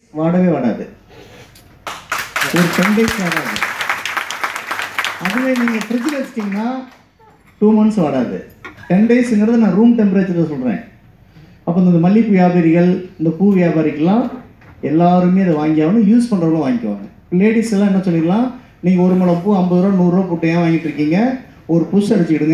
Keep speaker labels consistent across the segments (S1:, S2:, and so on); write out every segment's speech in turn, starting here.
S1: வாடவே வாடாது ஒரு ten days வாடாது அதுவே நீங்கள் ஃப்ரிட்ஜில் வச்சிட்டிங்கன்னா டூ மந்த்ஸ் வாடாது டென் டேஸுங்கிறது நான் ரூம் டெம்பரேச்சரில் சொல்கிறேன் அப்போ இந்த மல்லிகைப்பூ வியாபாரிகள் இந்த பூ வியாபாரிக்கெல்லாம் எல்லாருமே அதை வாங்கி ஆகணும் யூஸ் பண்ணுறவங்களும் வாங்கிக்குவாங்க லேடிஸ் எல்லாம் என்ன சொல்லிடலாம் நீங்கள் ஒரு முளை பூ ஐம்பது ரூபா நூறுரூவா போட்டு ஏன் வாங்கிட்டு இருக்கீங்க ஒரு புஷ் அடிச்சுக்கிடுங்க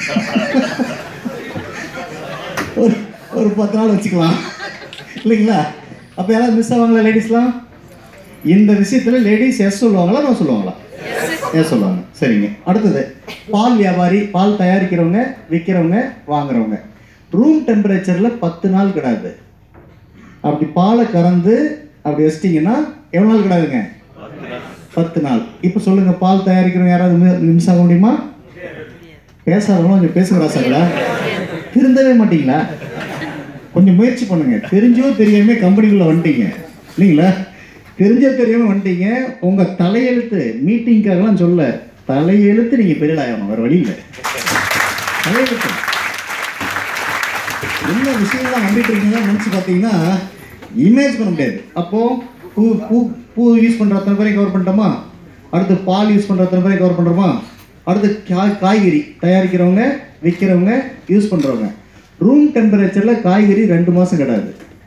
S1: ஒரு ஒரு பத்து நாள் வச்சுக்கலாம் இல்லைங்களா அப்போ யாராவது மிஸ் ஆவாங்களா லேடிஸ்லாம் இந்த விஷயத்தில் லேடிஸ் எஸ் சொல்லுவாங்களா நான் சொல்லுவாங்களா எஸ் சொல்லுவாங்க சரிங்க அடுத்தது பால் வியாபாரி பால் தயாரிக்கிறவங்க விற்கிறவங்க வாங்குறவங்க ரூம் டெம்பரேச்சரில் பத்து நாள் கிடாது அப்படி பாலை கறந்து அப்படி வச்சிட்டிங்கன்னா எவ்வளோ நாள் கிடாதுங்க பத்து நாள் இப்போ சொல்லுங்கள் பால் தயாரிக்கிறவங்க யாராவது மிஸ் ஆக முடியுமா பேசாதவங்களும் கொஞ்சம் பேசுகிறா சார்ல திருந்தவே மாட்டீங்களா கொஞ்சம் முயற்சி பண்ணுங்க தெரிஞ்சோ தெரியாம கம்பெனிக்குள்ள வந்துட்டீங்க இல்லைங்களா தெரிஞ்சோ தெரியாம வந்துட்டீங்க உங்க தலையெழுத்து மீட்டிங்காகலாம் சொல்ல தலையெழுத்து நீங்க பெரிய ஆகணும் வேற வழி இல்லை தலையெழுத்து என்ன விஷயம்லாம் நம்பிட்டு இருக்கீங்களா நினச்சி பார்த்தீங்கன்னா இமேஜ் பண்ண முடியாது அப்போ பூ பூ பூ யூஸ் பண்ணுற அத்தனை பேரையும் கவர் பண்ணிட்டோமா அடுத்து பால் யூஸ் பண்ணுற அத்தனை பேரையும் கவர் பண்ணுறோமா அடுத்து காய் காய்கறி தயாரிக்கிறவங்க விற்கிறவங்க யூஸ் பண்ணுறவங்க ரூம் டெம்பரேச்சரில் காய்கறி ரெண்டு மாதம் கிடாது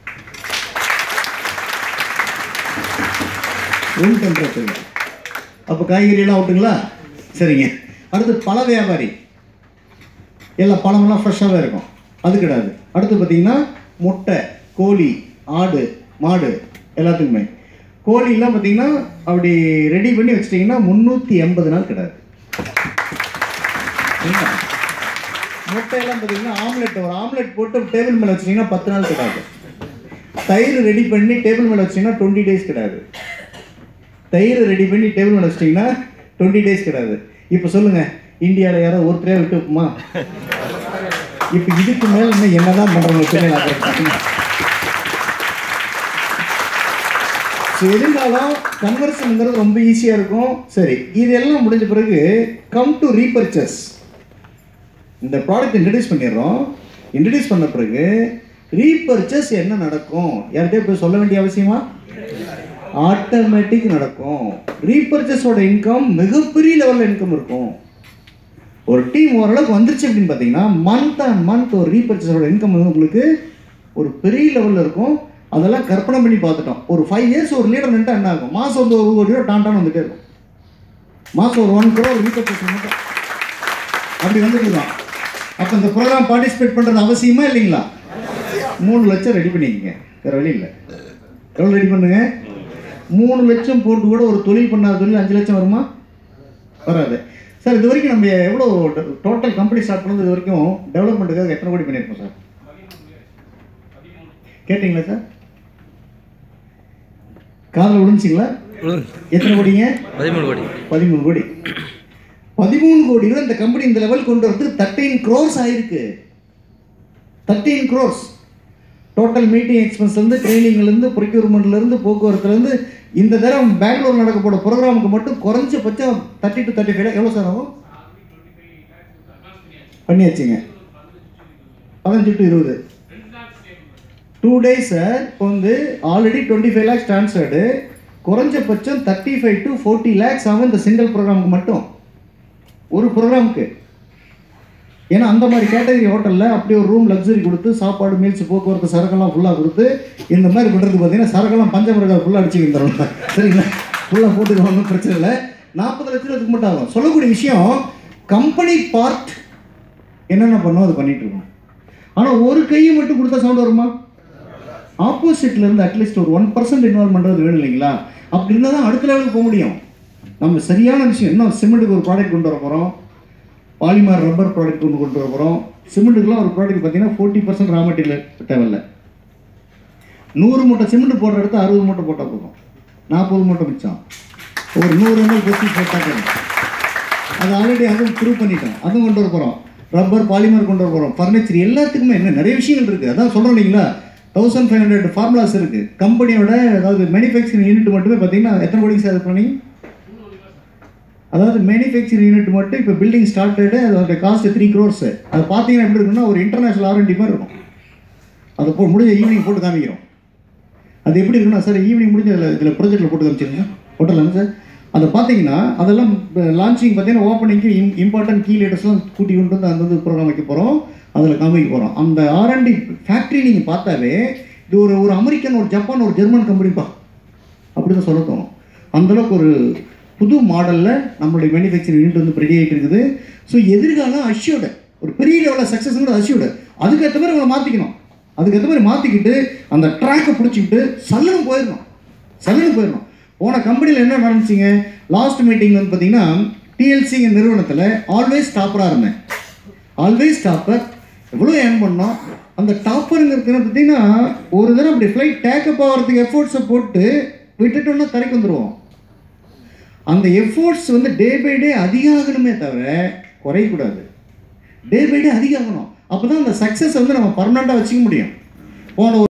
S1: ரூம் டெம்பரேச்சரில் அப்போ காய்கறியெல்லாம் அவுட்டுங்களா சரிங்க அடுத்து பழ வியாபாரி எல்லா பழமெல்லாம் ஃப்ரெஷ்ஷாகவே இருக்கும் அது கிடையாது அடுத்து பார்த்தீங்கன்னா முட்டை கோழி ஆடு மாடு எல்லாத்துக்குமே கோழிலாம் பார்த்தீங்கன்னா அப்படி ரெடி பண்ணி வச்சிட்டிங்கன்னா முந்நூற்றி எண்பது நாள் கிடையாது சரிங்களா? முட்டையெல்லாம் பார்த்தீங்கன்னா ஆம்லெட் ஒரு ஆம்லெட் போட்டு டேபிள் மேலே வச்சிட்டிங்கன்னா பத்து நாள் கிடையாது தயிர் ரெடி பண்ணி டேபிள் மேலே வச்சிட்டிங்கன்னா டுவெண்ட்டி டேஸ் கிடையாது தயிர் ரெடி பண்ணி டேபிள் மேலே வச்சிட்டிங்கன்னா டுவெண்ட்டி டேஸ் கிடையாது இப்போ சொல்லுங்கள் இந்தியாவில் யாராவது ஒருத்தரையாக விட்டு வைப்போமா இப்போ இதுக்கு மேலே இன்னும் என்னதான் பண்ணுறவங்க பிள்ளை ஸோ இருந்தாலும் கன்வர்ஷனுங்கிறது ரொம்ப ஈஸியாக இருக்கும் சரி இதெல்லாம் முடிஞ்ச பிறகு கம் டு ரீபர்ச்சஸ் இந்த ப்ராடக்ட் இன்ட்ரடியூஸ் பண்ணிடுறோம் இன்ட்ரடியூஸ் பண்ண பிறகு ரீபர்ச்சஸ் என்ன நடக்கும் யார்கிட்டயே போய் சொல்ல வேண்டிய அவசியமா ஆட்டோமேட்டிக் நடக்கும் ரீபர்ச்சஸோட இன்கம் மிகப்பெரிய லெவலில் இன்கம் இருக்கும் ஒரு டீம் ஓரளவுக்கு வந்துருச்சு அப்படின்னு பார்த்தீங்கன்னா மந்த் அண்ட் மந்த் ஒரு ரீபர்ச்சஸோட இன்கம் வந்து உங்களுக்கு ஒரு பெரிய லெவலில் இருக்கும் அதெல்லாம் கற்பனை பண்ணி பார்த்துட்டோம் ஒரு ஃபைவ் இயர்ஸ் ஒரு லீடர் நின்று என்ன ஆகும் மாதம் வந்து ஒரு கோடி ரூபா டான்டான் வந்துட்டே இருக்கும் மாதம் ஒரு ஒன் crore ரீபர்ச்சஸ் மட்டும் அப்படி வந்துட்டு இருக்கோம் அப்போ இந்த ப்ரோக்ராம் பார்ட்டிசிபேட் பண்ணுறது அவசியமா இல்லைங்களா மூணு லட்சம் ரெடி பண்ணிக்கங்க வேறு வழி இல்லை எவ்வளோ ரெடி பண்ணுங்க மூணு லட்சம் போட்டு கூட ஒரு தொழில் பண்ணாத தொழில் அஞ்சு லட்சம் வருமா வராது சார் இது வரைக்கும் நம்ம எவ்வளோ டோட்டல் கம்பெனி ஸ்டார்ட் பண்ணது இது வரைக்கும் டெவலப்மெண்ட்டுக்காக எத்தனை கோடி பண்ணியிருக்கோம் சார் கேட்டிங்களா சார் காதில் விழுந்துச்சிங்களா எத்தனை கோடிங்க
S2: பதிமூணு கோடி
S1: பதிமூணு கோடி பதிமூணு கோடியில் இந்த கம்பெனி இந்த லெவல் கொண்டு வரதுக்கு தேர்ட்டீன் க்ரோர்ஸ் ஆயிருக்கு தேர்ட்டீன் க்ரோர்ஸ் டோட்டல் மீட்டிங் எக்ஸ்பென்ஸ்லேருந்து ட்ரைனிங்லேருந்து ப்ரொக்யூர்மெண்ட்லேருந்து போக்குவரத்துலேருந்து இந்த தடவை பெங்களூர் நடக்க போகிற ப்ரோக்ராமுக்கு மட்டும் குறைஞ்சபட்சம் தேர்ட்டி டு தேர்ட்டி ஃபைவ் எவ்வளோ சார் ஆகும் பண்ணியாச்சுங்க பதினஞ்சு டு இருபது டூ டேஸ் சார் இப்போ வந்து already twenty five lakhs transferred குறைஞ்சபட்சம் thirty five to forty lakhs ஆகும் இந்த சிங்கிள் ப்ரோக்ராமுக்கு மட்டும் ஒரு ப்ரோக்ராமுக்கு ஏன்னா அந்த மாதிரி கேட்டகரி ஹோட்டலில் அப்படி ஒரு ரூம் லக்ஸரி கொடுத்து சாப்பாடு மீல்ஸ் போக்குவரத்து சரக்கெல்லாம் ஃபுல்லாக கொடுத்து இந்த மாதிரி பண்ணுறது பார்த்தீங்கன்னா சரக்கெல்லாம் பஞ்சமிரகம் ஃபுல்லாக அடிச்சு தரோம் சரிங்களா ஃபுல்லாக போட்டுக்கலாம் ஒன்றும் பிரச்சனை இல்லை நாற்பது லட்சத்துக்கு மட்டும் ஆகும் சொல்லக்கூடிய விஷயம் கம்பெனி பார்ட் என்னென்ன பண்ணோம் அது பண்ணிட்டு இருக்கோம் ஆனால் ஒரு கையை மட்டும் கொடுத்தா சவுண்ட் வருமா ஆப்போசிட்ல இருந்து அட்லீஸ்ட் ஒரு ஒன் பர்சன்ட் இன்வால்வ் பண்ணுறது வேணும் இல்லைங்களா அப்படி இருந்தால் தான் அடுத்த லெவலுக்கு போக முடியும் நம்ம சரியான விஷயம் இன்னும் சிமெண்ட்டுக்கு ஒரு ப்ராடக்ட் கொண்டு வர போகிறோம் பாலிமர் ரப்பர் ப்ராடக்ட் ஒன்று கொண்டு வர போகிறோம் சிமெண்ட்டுக்குலாம் ஒரு ப்ராடக்ட் பார்த்தீங்கன்னா ஃபோர்ட்டி பர்சன்ட் ரா மெட்டீரியல் தேவையில்ல நூறு மூட்டை சிமெண்ட் போடுற இடத்த அறுபது மூட்டை போட்டால் போதும் நாற்பது மூட்டை மிச்சம் ஒரு நூறு எம்எல் கொத்தி போட்டால் போதும் அது ஆல்ரெடி அதுவும் ப்ரூவ் பண்ணிட்டோம் அதுவும் கொண்டு வர போகிறோம் ரப்பர் பாலிமர் கொண்டு வர போகிறோம் ஃபர்னிச்சர் எல்லாத்துக்குமே என்ன நிறைய விஷயங்கள் இருக்குது அதான் சொல்கிறோம் இல்லைங்களா தௌசண்ட் ஃபைவ் ஹண்ட்ரட் ஃபார்முலாஸ் இருக்குது கம்பெனியோட அதாவது மேனுஃபேக்சரிங் யூனிட் மட்டுமே பார்த்தீங்கன்னா எத்தனை கோடிக்கு சார் பண்ணி அதாவது மேனுஃபேக்சரிங் யூனிட் மட்டும் இப்போ பில்டிங் ஸ்டார்டடு அதோட காஸ்ட் த்ரீ க்ரோர்ஸ் அது பார்த்தீங்கன்னா எப்படி இருக்குன்னா ஒரு இன்டர்நேஷனல் ஆர்என்டி மாதிரி இருக்கும் அதை போ முடிஞ்ச ஈவினிங் போட்டு காமிக்கிறோம் அது எப்படி இருக்குன்னா சார் ஈவினிங் முடிஞ்ச இதில் இதில் ப்ரொஜெக்டில் போட்டு காமிச்சிருங்க போட்டலாங்க சார் அதை பார்த்தீங்கன்னா அதெல்லாம் லான்ச்சிங் பார்த்தீங்கன்னா ஓப்பனிங்க்கு இம் இம்பார்ட்டன்ட் கீ லேட்டர்ஸ்லாம் கூட்டி கொண்டு வந்து அந்த வந்து ப்ரோக்ராம் வைக்க போகிறோம் அதில் காமிக்க போகிறோம் அந்த ஆர்என்டி ஃபேக்ட்ரி நீங்கள் பார்த்தாவே இது ஒரு ஒரு அமெரிக்கன் ஒரு ஜப்பான் ஒரு ஜெர்மன் கம்பெனிப்பா அப்படி தான் சொல்ல தோணும் அந்தளவுக்கு ஒரு புது மாடலில் நம்மளுடைய மேனுஃபேக்சரிங் யூனிட் வந்து ரெடி ஆகிட்டு இருக்குது ஸோ எதிர்காலம் அஷ்யூர்டு ஒரு பெரிய லெவலில் சக்ஸஸ்ங்கிறது அஷ்யூர்டு அதுக்கேற்ற மாதிரி உங்களை மாற்றிக்கணும் அதுக்கேற்ற மாதிரி மாற்றிக்கிட்டு அந்த ட்ராக்கை பிடிச்சிக்கிட்டு சல்லுன்னு போயிடணும் சல்லுன்னு போயிடணும் போன கம்பெனியில் என்ன நடந்துச்சிங்க லாஸ்ட் மீட்டிங் வந்து பார்த்தீங்கன்னா டிஎல்சிங்க நிறுவனத்தில் ஆல்வேஸ் டாப்பராக இருந்தேன் ஆல்வேஸ் டாப்பர் எவ்வளோ ஏர்ன் பண்ணோம் அந்த டாப்பருங்கிறது பார்த்தீங்கன்னா ஒரு தடவை அப்படி ஃப்ளைட் டேக்கப் ஆகிறதுக்கு எஃபோர்ட்ஸை போட்டு விட்டுட்டோம்னா தரைக்கு வந்துடுவோம் அந்த எஃபோர்ட்ஸ் வந்து டே பை டே அதிகாகணுமே தவிர குறையக்கூடாது டே பை டே அதிகாகணும் அப்போ தான் அந்த சக்ஸஸ் வந்து நம்ம பர்மனெண்ட்டாக வச்சுக்க முடியும் போன ஒரு